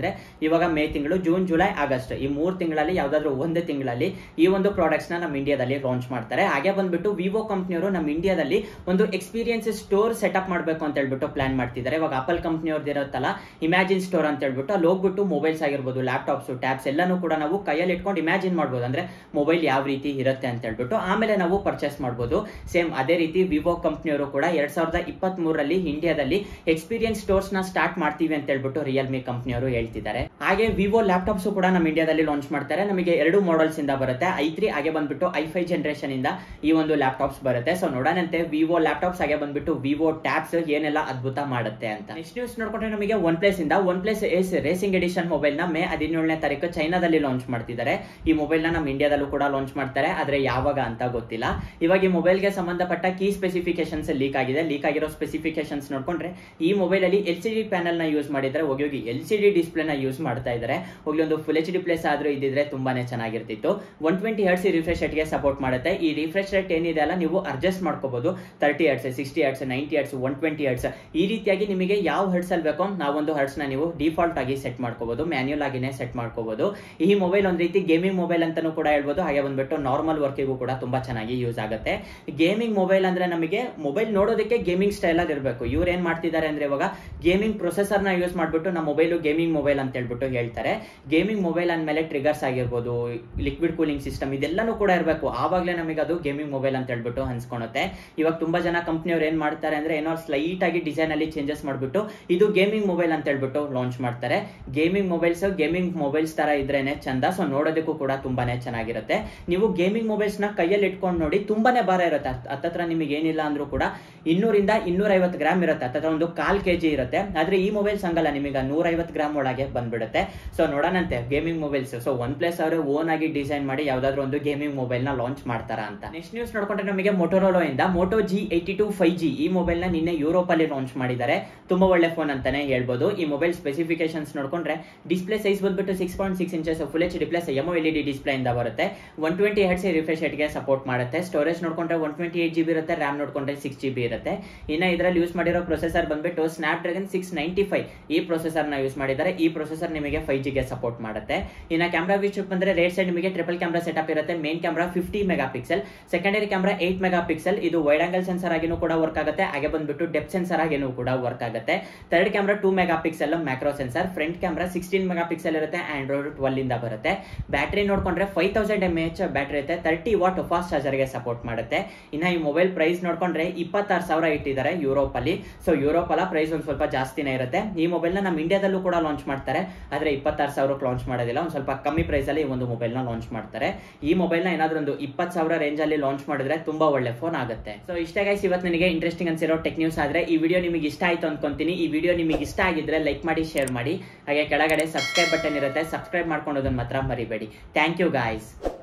ಇವಾಗ ಮೇ ತಿಂಗಳು ಜೂನ್ ಜುಲೈ ಆಗಸ್ಟ್ ಈ ಮೂರು ತಿಂಗಳಲ್ಲಿ ಯಾವ್ದಾದ್ರು ಒಂದು ತಿಂಗಳಲ್ಲಿ ಈ ಒಂದು ಪ್ರಾಡಕ್ಟ್ಸ್ ನ ನಮ್ಮ ಇಂಡಿಯಾದಲ್ಲಿ ಲಾಂಚ್ ಮಾಡ್ತಾರೆ ಹಾಗೆ ಬಂದ್ಬಿಟ್ಟು ವಿವೋ ಕಂಪ್ನಿಯವರು ನಮ್ಮ ಇಂಡಿಯಾದಲ್ಲಿ ಒಂದು ಎಕ್ಸ್ಪೀರಿಯನ್ಸ್ ಸ್ಟೋರ್ ಸೆಟಪ್ ಮಾಡಬೇಕು ಅಂತ ಹೇಳ್ಬಿಟ್ಟು ಪ್ಲಾನ್ ಮಾಡ್ತಿದ್ದಾರೆ ಇವಾಗ ಆಪಲ್ ಕಂಪ್ನಿಯವ್ರದ್ದು ಇರುತ್ತಲ್ಲ ಇಮ್ಯಾಜಿನ್ ಸ್ಟೋರ್ ಅಂತ ಹೇಳ್ಬಿಟ್ಟು ಅಲ್ಲಿ ಹೋಗ್ಬಿಟ್ಟು ಮೊಬೈಲ್ಸ್ ಆಗಿರ್ಬೋದು ಲ್ಯಾಪ್ಟಾಪ್ಸ್ ಟ್ಯಾಬ್ಸ್ ಎಲ್ಲಾನು ಕೂಡ ನಾವು ಕೈಯಲ್ಲಿ ಇಟ್ಕೊಂಡು ಇಮ್ಯಾಜಿನ್ ಮಾಡ್ಬೋದು ಅಂದ್ರೆ ಮೊಬೈಲ್ ಯಾವ ರೀತಿ ಇರುತ್ತೆ ಅಂತ ಹೇಳ್ಬಿಟ್ಟು ಆಮೇಲೆ ನಾವು ಪರ್ಚೇಸ್ ಮಾಡ್ಬೋದು ಸೇಮ್ ಅದೇ ರೀತಿ ವಿವೋ ಕಂಪ್ನಿಯವರು ಕೂಡ ಎರಡ್ ಸಾವಿರದ ಇಪ್ಪತ್ತ್ ಮೂರರಲ್ಲಿ ಇಂಡಿಯಾದಲ್ಲಿ ಎಕ್ಸ್ಪೀರಿಯನ್ಸ್ ಸ್ಟೋರ್ಸ್ ನ ಸ್ಟಾರ್ಟ್ ಮಾಡ್ತೀವಿ ಅಂತ ಹೇಳ್ಬಿಟ್ಟು ರಿಯಲ್ಮಿ ಕಂಪ್ನಿಯವರು ಹೇಳ್ತಿದ್ದಾರೆ ಹಾಗೆ ವಿವೋ ಲ್ಯಾಪ್ಟಾಪ್ಸ್ ಕೂಡ ನಮ್ಮ ಇಂಡಿಯಾದಲ್ಲಿ ಲಾಂಚ್ ಮಾಡ್ತಾರೆ ನಮಗೆ ಎರಡು ಮಾಡೆಲ್ಸ್ ಇಂದ ಬರುತ್ತೆ ಐ ತ್ರೀ ಹಾಗೆ ಬಂದ್ಬಿಟ್ಟು ಐ ಫೈ ಜನರೇಷನ್ ಇಂದ ಈ ಒಂದು ಲ್ಯಾಪ್ಟಾಪ್ಸ್ ಬರುತ್ತೆ ಸೊ ನೋಡೋಣಂತೆ ವಿವೋ ಲ್ಯಾಪ್ಟಾಪ್ಸ್ ಹಾಗೆ ಬಂದ್ಬಿಟ್ಟು ವಿವೋ ಟ್ಯಾಬ್ಸ್ ಏನೆಲ್ಲ ಅದ್ಭುತ ಮಾಡುತ್ತೆ ಅಂತ ನೆಕ್ಸ್ಟ್ ನ್ಯೂಸ್ ನೋಡ್ಕೊಂಡ್ರೆ ನಮಗೆ ಒನ್ ಪ್ಲಸ್ ಇಂದ OnePlus Ace racing edition mobile ನ ಮೇ ಹದಿನೇಳನೇ ತಾರೀಕು ಚೈನಾದಲ್ಲಿ ಲಾಂಚ್ ಮಾಡ್ತಿದ್ದಾರೆ ಈ ಮೊಬೈಲ್ ನ ನಮ್ಮ ಇಂಡಿಯಾದಲ್ಲೂ ಕೂಡ ಲಾಂಚ್ ಮಾಡ್ತಾರೆ ಆದ್ರೆ ಯಾವಾಗ ಅಂತ ಗೊತ್ತಿಲ್ಲ ಇವಾಗ ಈ ಮೊಬೈಲ್ಗೆ ಸಂಬಂಧಪಟ್ಟ ಕೀ ಸ್ಪೆಸಿಫಿಕೇಶನ್ಸ್ ಲೀಕ್ ಆಗಿದೆ ಲೀಕ್ ಆಗಿರೋ ಸ್ಪೆಸಿಫಿಕೇಶನ್ಸ್ ನೋಡ್ಕೊಂಡ್ರೆ ಈ ಮೊಬೈಲ್ ಅಲ್ಲಿ ಎಲ್ ಸಿ ಡಿ ಪ್ಯಾನಲ್ ನ ಯೂಸ್ ಮಾಡಿದ್ರೆ ಹೋಗಿ ಹೋಗಿ ಎಲ್ ಸಿ ಡಿ ಡಿಸ್ಪ್ಲೇ ನ ಯೂಸ್ ಮಾಡ್ತಾ ಇದ್ದಾರೆ ಹೋಗ್ಲಿ ಒಂದು ಫುಲ್ ಎಚ್ ಡಿ ಪ್ಲೇಸ್ ಆದ್ರೂ ಇದ್ದಿದ್ರೆ ತುಂಬಾನೇ ಚೆನ್ನಾಗಿರ್ತಿತ್ತು one twenty hertz refresh rate ಗೆ ಸಪೋರ್ಟ್ ಮಾಡುತ್ತೆ ಈ ರಿಫ್ರೆಶ್ ರೇಟ್ ಏನಿದೆ ಅಲ್ಲ ನೀವು ಅಡ್ಜಸ್ಟ್ ಮಾಡ್ಕೋಬಹುದು thirty hertz sixty hertz ninety hertz one twenty hertz ಈ ರೀತಿಯಾಗಿ ನಿಮಗೆ ಯಾವ ಹರ್ಟ್ಸ್ ಅಲ್ಲಿ ಬೇಕೋ ನಾವೊಂದು ಹರ್ಟ್ಸ್ ನ ನೀವು ಡಿಫಾಲ್ಟ್ ಆಗಿ ಸೆಟ್ ಮಾಡ್ಕೋಬಹುದು ಮ್ಯಾನ್ಯುಯಲ್ ಆಗಿನೇ ಸೆಟ್ ಮಾಡ್ಕೋಬಹುದು ಈ ಮೊಬೈಲ್ ಒಂದ್ ರೀತಿ ಗೇಮಿಂಗ್ ಮೊಬೈಲ್ ಅಂತಾನೂ ಕೂಡ ಹೇಳ್ಬೋದು ಹಾಗೆ ಬಂದ್ಬಿಟ್ಟು ನಾರ್ಮಲ್ ವರ್ಕಿಗೂ ಕೂಡ ತುಂಬಾ ಚೆನ್ನಾಗಿ ಯೂಸ್ ಆಗುತ್ತೆ ಗೇಮಿಂಗ್ ಮೊಬೈಲ್ ಅಂದ್ರೆ ನಮಗೆ ಮೊಬೈಲ್ ನೋಡೋದಕ್ಕೆ ಗೇಮಿಂಗ್ ಸ್ಟೈಲ್ ಅಲ್ಲಿ ಇರಬೇಕು ಇವ್ರು ಏನ್ ಮಾಡ್ತಿದ್ದಾರೆ ಅಂದ್ರೆ ಇವಾಗ ಗೇಮಿಂಗ್ ಪ್ರೊಸೆಸರ್ ನ ಯೂಸ್ ಮಾಡ್ಬಿಟ್ಟು ನಮ್ಮ ಮೊಬೈಲ್ ಗೇಮಿಂಗ್ ಮೊಬೈಲ್ ಅಂತ ಹೇಳ್ಬಿಟ್ಟು ಹೇಳ್ತಾರೆ ಗೇಮಿಂಗ್ ಮೊಬೈಲ್ ಅಂದ್ಮೇಲೆ ಟ್ರಿಗರ್ಸ್ ಆಗಿರ್ಬೋದು ಲಿಕ್ವಿಡ್ ಕೂಲಿಂಗ್ ಸಿಸ್ಟಮ್ ಇದೆಲ್ಲಾನು ಕೂಡ ಇರಬೇಕು ಆವಾಗಲೇ ನಮಗೆ ಅದು ಗೇಮಿಂಗ್ ಮೊಬೈಲ್ ಅಂತ ಹೇಳ್ಬಿಟ್ಟು ಅನ್ಸ್ಕೊಳುತ್ತೆ ಇವಾಗ ತುಂಬಾ ಜನ ಕಂಪ್ನಿಯವ್ರು ಏನ್ ಮಾಡ್ತಾರೆ ಅಂದ್ರೆ ಏನೋ ಸ್ಲೈಟ್ ಆಗಿ ಡಿಸೈನ್ ಅಲ್ಲಿ ಚೇಂಜಸ್ ಮಾಡ್ಬಿಟ್ಟು ಇದು ಗೇಮಿಂಗ್ ಮೊಬೈಲ್ ಅಂತ ಹೇಳ್ಬಿಟ್ಟು ಲಾಂಚ್ ಮಾಡ್ತಾರೆ ಗೇಮಿಂಗ್ ಮೊಬೈಲ್ಸ್ ಗೇಮಿಂಗ್ ಮೊಬೈಲ್ಸ್ ತರ ಇದ್ರೇನೆ ಚಂದ ಸೊ ನೋಡೋದಕ್ಕೂ ಕೂಡ ತುಂಬಾನೇ ಚೆನ್ನಾಗಿರುತ್ತೆ ನೀವು ಗೇಮಿಂಗ್ ಮೊಬೈಲ್ಸ್ ನ ಕೈಯಲ್ಲಿ ಇಟ್ಕೊಂಡು ನೋಡಿ ತುಂಬಾನೇ ಭಾರ ಇರುತ್ತೆ ಹತ್ತತ್ರ ನಿಮಗೆ ಏನಿಲ್ಲ ಅಂದ್ರೂ ಕೂಡ ಇನ್ನೂರಿಂದ ಇನ್ನೂರ ಐವತ್ತು ಗ್ರಾಮ್ ಇರುತ್ತೆ ಹತ್ತತ್ರ ಒಂದು ಕಾಲ್ ಕೆಜಿ ಇರುತ್ತೆ ಆದ್ರೆ ಈ ಮೊಬೈಲ್ಸ್ ಹಂಗಲ್ಲ ನಿಮಗೆ ನೂರೈವತ್ತು ಗ್ರಾಮ್ ಒಳಗೆ ಬಂದ್ಬಿಡುತ್ತೆ ಸೊ ನೋಡೋಣಂತೆ gaming mobiles so OnePlus ಅವರು ಓನ್ ಆಗಿ ಡಿಸೈನ್ ಮಾಡಿ ಯಾವ್ದಾದ್ರು ಒಂದು ಗೇಮಿಂಗ್ ಮೊಬೈಲ್ ನ ಲಾಂಚ್ ಮಾಡ್ತಾರ ಅಂತ ನೆಕ್ಸ್ಟ್ ನ್ಯೂಸ್ ನೋಡ್ಕೊಂಡ್ರೆ ನಮಗೆ ಮೊಟೋರೋಲೋ ಇಂದ Moto G eighty two five G ಈ ಮೊಬೈಲ್ ನ ನಿನ್ನೆ ಯುರೋಪ್ ಅಲ್ಲಿ ಲಾಂಚ್ ಮಾಡಿದ್ದಾರೆ ತುಂಬಾ ಒಳ್ಳೆ ಫೋನ್ ಅಂತಾನೆ ಹೇಳ್ಬೋದು ಈ ಮೊಬೈಲ್ ಸ್ಪೆಸಿಫಿಕೇಶನ್ಸ್ ನೋಡ್ಕೊಂಡ್ರೆ ಡಿಸ್ಪ್ಲೇ ಸೈಜ್ ಬಂದ್ಬಿಟ್ಟು six point six inches full H D plus AMOLED display ಇಂದ ಬರುತ್ತೆ ಒನ್ ಟ್ವೆಂಟಿ ಹೆಡ್ಸ್ ರಿಫ್ರೆಶ್ ಗೆ ಸಪೋರ್ಟ್ ಮಾಡುತ್ತೆ ಸ್ಟೋರೇಜ್ ನೋಡ್ಕೊಂಡ್ರೆ ಒನ್ ಟ್ವೆಂಟಿ ಏಟ್ ಜಿಬಿ ಇರುತ್ತೆ ರ್ಯಾಮ್ ನೋಡ್ಕೊಂಡ್ರೆ ಸಿಕ್ಸ್ ಜಿಬಿ ಇರುತ್ತೆ ಇನ್ನ ಇದರಲ್ಲಿ ಯೂಸ್ ಮಾಡಿರೋ ಪ್ರೊಸೆಸರ್ ಬಂದ್ಬಿಟ್ಟು Snapdragon six ninety five ಈ ಪ್ರೊಸೆಸರ್ ನ ಯೂಸ್ ಮಾಡಿದ್ದಾರೆ ಈ ಪ್ರೊಸೆಸರ್ ನಿಮಗೆ ಫೈವ್ ಜಿಗೆ ಸಪೋರ್ಟ್ ಮಾಡುತ್ತೆ ಇನ್ನ ಕ್ಯಾಮ್ರಾ ವಿಷಯಕ್ಕೆ ಬಂದ್ರೆ ರೇಟ್ ಸೈಡ್ ನಿಮಗೆ ಟ್ರಿಪಲ್ ಕ್ಯಾಮ್ರಾ ಸೆಟಪ್ ಇರುತ್ತೆ main camera fifty megapixel secondary camera eight megapixel ಇದು ವೈಡ್ ಆಂಗಲ್ ಸೆನ್ಸರ್ ಆಗಿನೂ ಕೂಡ ವರ್ಕ್ ಆಗುತ್ತೆ ಹಾಗೆ ಬಂದ್ಬಿಟ್ಟು ಡೆಪ್ ಸೆನ್ಸರ್ ಆಗಿನೂ ಕೂಡ ವರ್ಕ್ ಆಗುತ್ತೆ third camera two megapixel macro sensor front camera sixteen megapixel ಇರುತ್ತೆ ಆಂಡ್ರಾಯ್ಡ್ ಟ್ವೆಲ್ ಇಂದ ಬರುತ್ತೆ ಬ್ಯಾಟರಿ ನೋಡ್ಕೊಂಡ್ರೆ five thousand M H battery ಇರುತ್ತೆ ತರ್ಟಿ ವಾಟ್ ಫಾಸ್ಟ್ ಚಾರ್ಜರ್ಗೆ ಸಪೋರ್ಟ್ ಮಾಡುತ್ತೆ ಇನ್ನ ಈ ಮೊಬೈಲ್ ಪ್ರೈಸ್ ನೋಡ್ಕೊಂಡ್ರೆ ಇಪ್ಪತ್ತಾರು ಸಾವಿರ ಇಟ್ಟಿದ್ದಾರೆ ಯುರೋಪ್ ಅಲ್ಲಿ ಸೊ ಯುರೋಪ್ ಅಲ್ಲ ಪ್ರೈಸ್ ಒಂದು ಸ್ವಲ್ಪ ಜಾಸ್ತಿನೇ ಇರುತ್ತೆ ಈ ಮೊಬೈಲ್ ನ ನಮ್ಮ ಇಂಡಿಯಾದಲ್ಲೂ ಕೂಡ ಲಾಂಚ್ ಮಾಡ್ತಾರೆ ಆದ್ರೆ ಇಪ್ಪತ್ತಾರು ಸಾವಿರಕ್ಕೆ ಲಾಂಚ್ ಮಾಡೋದಿಲ್ಲ ಒಂದು ಸ್ವಲ್ಪ ಕಮ್ಮಿ ಪ್ರೈಸ್ ಅಲ್ಲಿ ಈ ಒಂದು ಮೊಬೈಲ್ ನ ಲಾಂಚ್ ಮಾಡ್ತಾರೆ ಈ ಮೊಬೈಲ್ ನ ಏನಾದ್ರೂ ಒಂದು ಇಪ್ಪತ್ತು ಸಾವಿರ ರೇಂಜ್ ಅಲ್ಲಿ ಲಾಂಚ್ ಮಾಡಿದ್ರೆ ತುಂಬಾ ಒಳ್ಳೆ ಫೋನ್ ಆಗುತ್ತೆ ಸೊ ಇಷ್ಟ ಗೈಸ್ ಇವತ್ತು ನನಗೆ ಇಂಟ್ರೆಸ್ಟಿಂಗ್ ಅನ್ಸಿರೋ ಟೆಕ್ ನ್ಯೂಸ್ ಆದ್ರೆ ಈ ವಿಡಿಯೋ ನಿಮಗೆ ಇಷ್ಟ ಆಯ್ತು ಅನ್ಕೊಂತೀನಿ ಈ ವಿಡಿಯೋ ನಿಮಗೆ ಇಷ್ಟ ಆಗಿದ್ರೆ ಲೈಕ್ ಮಾಡಿ ಶೇರ್ ಮಾಡಿ ಹಾಗೆ ಕೆಳಗಡೆ ಸಬ್ಸ್ಕ್ರೈಬ್ ಬಟನ್ ಇರುತ್ತೆ ಸಬ್ಸ್ಕ್ರೈಬ್ ಮಾಡ್ಕೊಳೋದನ್ನ ಮಾತ್ರ ಮರಿಬೇಡಿ ಥ್ಯಾಂಕ್ ಯು ಗಾಯ್ಸ್